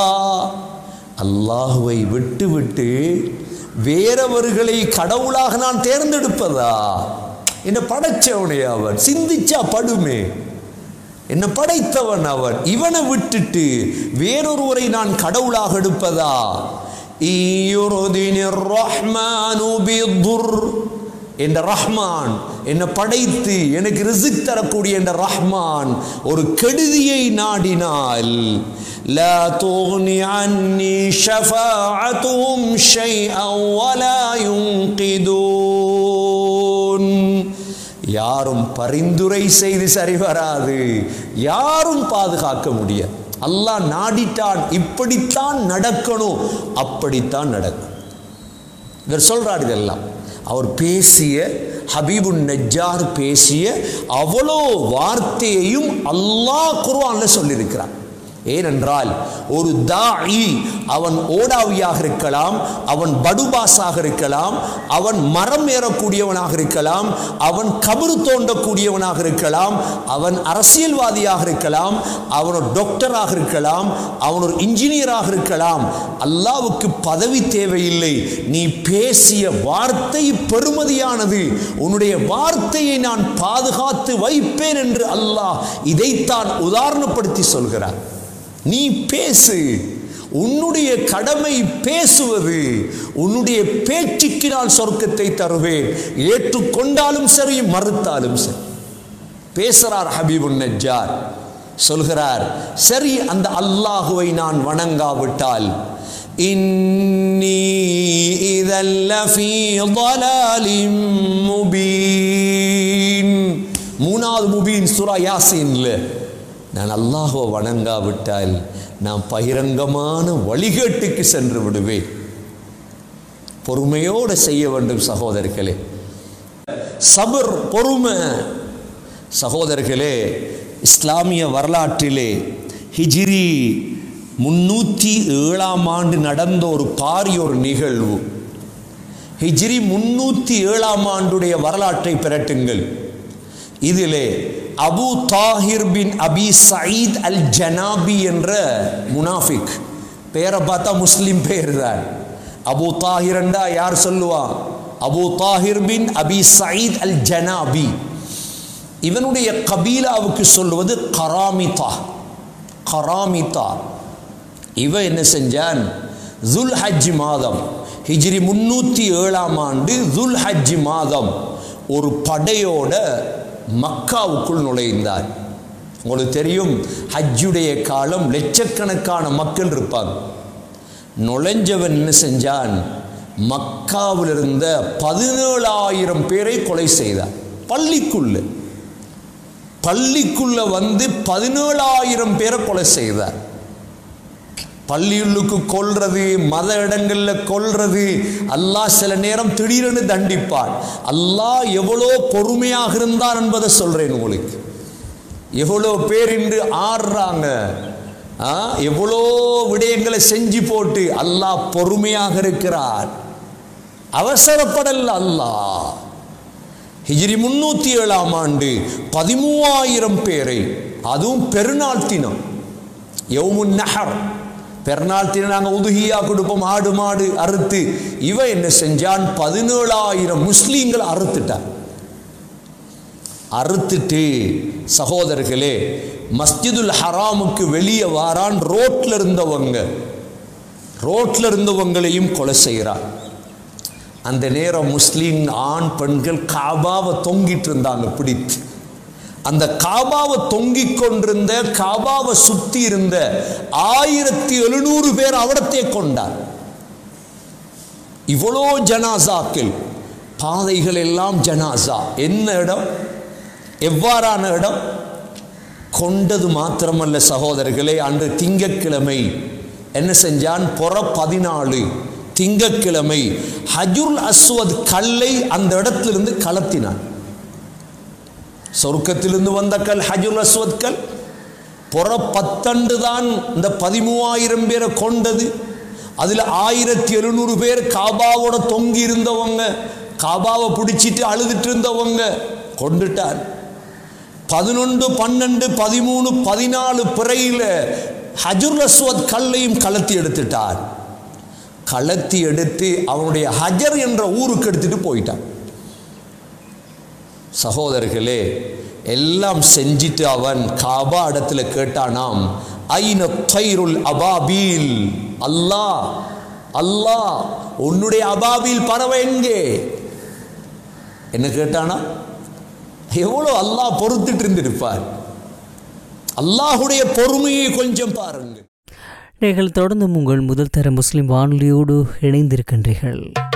அல்லாஹுவை விட்டு விட்டு வேறவர்களை கடவுளாக நான் தேர்ந்தெடுப்பதா என்ன படைச்சவனே அவன் சிந்திச்சா படுமே என்ன படைத்தவன் அவன் இவனை விட்டுட்டு வேறொருவரை நான் கடவுளாக எடுப்பதா ஈயுருதினிர் ரஹ்மானு பிதுர் என்ற ரஹ்மான் என்னை படைத்து எனக்கு ரிசிக் தரக்கூடிய என்ற ரஹ்மான் ஒரு கெடுதியை நாடினால் لا تغني عني شفاعتهم شيئا ولا ينقذون யாரும் பரிந்துரை செய்து சரி வராது யாரும் பாதுகாக்க முடியாது அல்லாஹ் நாடிட்டான் இப்படித்தான் நடக்கணும் அப்படித்தான் நடக்கும் இவர் சொல்றார் இதெல்லாம் அவர் பேசிய ஹபீபுன் நஜ்ஜார் பேசிய அவ்வளோ வார்த்தையையும் அல்லாஹ் குர்ஆன்ல சொல்லியிருக்கிறார் ஏனென்றால் ஒரு தாயி அவன் ஓடாவியாக இருக்கலாம் அவன் படுபாஸாக இருக்கலாம் அவன் மரம் ஏறக்கூடியவனாக இருக்கலாம் அவன் கபரு தோண்டக்கூடியவனாக இருக்கலாம் அவன் அரசியல்வாதியாக இருக்கலாம் அவன் ஒரு டாக்டராக இருக்கலாம் அவன் ஒரு இன்ஜினியராக இருக்கலாம் அல்லாவுக்கு பதவி தேவையில்லை நீ பேசிய வார்த்தை பெருமதியானது உன்னுடைய வார்த்தையை நான் பாதுகாத்து வைப்பேன் என்று அல்லாஹ் இதைத்தான் உதாரணப்படுத்தி சொல்கிறார் நீ பேசு உன்னுடைய கடமை பேசுவது உன்னுடைய பேச்சுக்கு நான் சொர்க்கத்தை தருவேன் ஏற்றுக்கொண்டாலும் சரி மறுத்தாலும் சரி பேசுறார் ஹபீபுன் நஜ்ஜார் சொல்கிறார் சரி அந்த அல்லாஹுவை நான் வணங்காவிட்டால் இன்னி இதல்ல ஃபீ ضلال முபீன் மூணாவது முபீன் சூரா யாசீன்ல நான் அல்லாஹுவை வணங்காவிட்டால் நான் பகிரங்கமான வழிகேட்டுக்கு சென்று விடுவேன் பொறுமையோடு செய்ய வேண்டும் சகோதரர்களே சபர் பொறுமை சகோதரர்களே இஸ்லாமிய வரலாற்றிலே ஹிஜ்ரி முன்னூற்றி ஏழாம் ஆண்டு நடந்த ஒரு பாரிய ஒரு நிகழ்வு ஹிஜ்ரி முன்னூற்றி ஏழாம் ஆண்டுடைய வரலாற்றை பிரட்டுங்கள் இதிலே Abu Tahir bin Abi Sayeed al Janabi என்ற முனாஃபிக் பேரை பார்த்தா முஸ்லிம் பேர் தான் அபு தாஹிர் என்றா யார் சொல்லுவா Abu Tahir bin Abi Sayeed al Janabi இவனுடைய கபீலாவுக்கு சொல்லுவது கராமிதா கராமிதா இவன் என்ன செஞ்சான் துல் ஹஜ் மாதம் ஹிஜ்ரி முன்னூற்றி ஏழாம் ஆண்டு துல் ஹஜ் மாதம் ஒரு படையோட மக்காவுக்குள் நுழைந்தார் உங்களுக்கு தெரியும் ஹஜ்ஜுடைய காலம் லட்சக்கணக்கான மக்கள் இருப்பாங்க நுழைஞ்சவன் என்ன செஞ்சான் மக்காவில் இருந்த பதினேழாயிரம் பேரை கொலை செய்தார் பள்ளிக்குள்ள பள்ளிக்குள்ள வந்து பதினேழாயிரம் பேரை கொலை செய்தார் பள்ளியுள்ளுக்கு கொல்றது மத இடங்கள்ல கொல்றது அல்லாஹ் சில நேரம் திடீரென்று தண்டிப்பான் அல்லாஹ் எவ்வளோ பொறுமையாக இருந்தார் என்பதை சொல்றேன் உங்களுக்கு எவ்வளோ பேர் இன்று ஆடுறாங்க ஆ, எவ்வளோ விடயங்களை செஞ்சு போட்டு அல்லாஹ் பொறுமையாக இருக்கிறார் அவசரப்படல அல்லாஹ் ஹிஜ்ரி முன்னூத்தி ஏழாம் ஆண்டு பதிமூவாயிரம் பேரை அதுவும் பெருநாள் தினம் யௌமுன் நஹர் பெருநாள் தினம் நாங்கள் உதுகியா கொடுப்போம் ஆடு மாடு அறுத்து இவன் என்ன செஞ்சான் பதினேழாயிரம் முஸ்லீம்கள் அறுத்துட்டான் அறுத்துட்டு சகோதரர்களே மஸ்ஜிதுல் ஹராமுக்கு வெளியே வாரான் ரோட்ல இருந்தவங்க ரோட்ல இருந்தவங்களையும் கொலை செய்கிறான் அந்த நேரம் முஸ்லீம் ஆண் பெண்கள் காபாவை தொங்கிட்டு இருந்தாங்க பிடித்து அந்த காபாவை தொங்கிக் கொண்டிருந்த காபாவை சுத்தி இருந்த ஆயிரத்தி எழுநூறு பேர் அவடத்தை கொண்டார் இவ்வளோ ஜனாசாக்கள் பாதைகள் எல்லாம் ஜனாசா என்ன இடம் எவ்வாறான இடம் கொண்டது மாத்திரமல்ல சகோதரர்களே அன்று திங்கட்கிழமை என்ன செஞ்சான் புற பதினாலு திங்கட்கிழமை ஹஜுல் அஸ்வத் கல்லை அந்த இடத்திலிருந்து கலத்தினான் சொர்க்கத்திலிருந்து வந்த கல் ஹஜுல் அஸ்வத் கல் புற பத்தண்டு தான் இந்த பதிமூவாயிரம் பேரை கொண்டது அதில் ஆயிரத்தி எழுநூறு பேர் காபாவோட தொங்கி இருந்தவங்க காபாவை பிடிச்சிட்டு அழுதுட்டு இருந்தவங்க கொண்டுட்டார் பதினொன்று பன்னெண்டு பதிமூணு பதினாலு பிறையில் ஹஜுர் அஸ்வத் கல்லையும் கலத்தி எடுத்துட்டார் கலத்தி எடுத்து அவனுடைய ஹஜர் என்ற ஊருக்கு எடுத்துட்டு போயிட்டான் சகோதரர்களே எல்லாம் செஞ்சிட்டு அவன் காபா இடத்துல கேட்டானாம் ஐன தைருல் அபாபீல் அல்லாஹ் அல்லாஹ் உன்னுடைய அபாபீல் பறவை எங்கே என்ன கேட்டானா எவ்வளோ அல்லாஹ் பொறுத்துட்டு இருந்திருப்பார் அல்லாஹுடைய பொறுமையை கொஞ்சம் பாருங்கள் நீங்கள் தொடர்ந்தும் உங்கள் முதல் தர முஸ்லிம் வானொலியோடு இணைந்திருக்கின்றீர்கள்